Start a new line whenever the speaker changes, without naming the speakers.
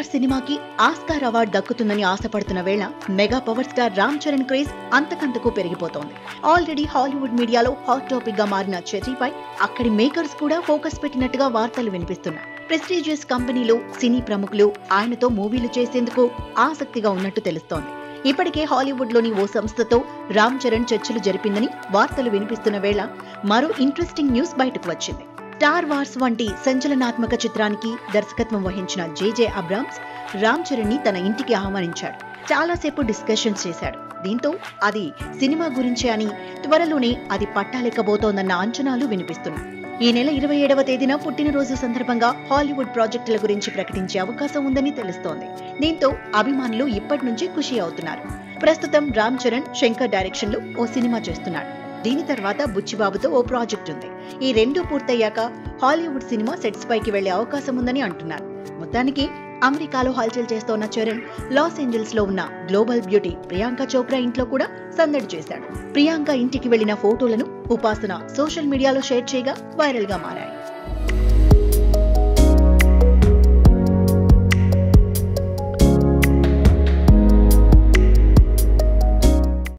RR సినిమాకి Oscar award దక్కుతుందని ఆశపడుతున్న వేళ mega power star Ram Charan craze అంతకంతకు పెరిగిపోతోంది ఆల్రెడీ హాలీవుడ్ మీడియాలో హాట్ టాపిక్ గా మారిన చెర్రీపై అక్కడి మేకర్స్ కూడా ఫోకస్ పెట్టినట్టుగా వార్తలు వినిపిస్తున్నాయి ప్రెస్టీజియస్ కంపెనీలు సినీ ప్రముఖులు ఆయనతో మూవీలు చేసేందుకు ఆసక్తిగా ఉన్నట్టు తెలుస్తోంది ఇప్పటికే హాలీవుడ్ లోని ఓ సంస్థతో రామ్ చరణ్ చర్చలు జరిపిందని వార్తలు వినిపిస్తున్న వేళ మరో ఇంట్రెస్టింగ్ న్యూస్ బయటకు వచ్చింది స్టార్ వార్స్ వంటి సంచలనాత్మక చిత్రానికి దర్శకత్వం వహించిన జేజే అబ్రామ్స్ రామ్ చరణ్ ని తన ఇంటికి ఆహ్వానించాడు చాలాసేపు డిస్కషన్స్ చేశాడు దీంతో అది సినిమా గురించే అని త్వరలోనే అది పట్టాలెక్కబోతోందన్న అంచనాలు వినిపిస్తున్నాయి ఈ నెల ఇరవై ఏడవ తేదీన పుట్టినరోజు సందర్భంగా హాలీవుడ్ ప్రాజెక్టుల గురించి ప్రకటించే అవకాశం ఉందని తెలుస్తోంది దీంతో అభిమానులు ఇప్పటి నుంచి ఖుషి అవుతున్నారు ప్రస్తుతం రామ్ చరణ్ శంకర్ డైరెక్షన్ లో ఓ సినిమా చేస్తున్నాడు దీని తర్వాత బుచ్చిబాబుతో ఓ ప్రాజెక్ట్ ఉంది ఈ రెండు పూర్తయ్యాక హాలీవుడ్ సినిమా సెట్స్ పైకి వెళ్లే అవకాశం ఉందని అంటున్నారు మొత్తానికి అమెరికాలో హల్చల్ చేస్తోన్న చరణ్ లాస్ ఏంజల్స్ లో ఉన్న గ్లోబల్ బ్యూటీ ప్రియాంక చోప్రా ఇంట్లో కూడా సందడి చేశాడు ప్రియాంక ఇంటికి వెళ్లిన ఫోటోలను ఉపాసన సోషల్ మీడియాలో షేర్ చేయగా వైరల్ గా మారాయి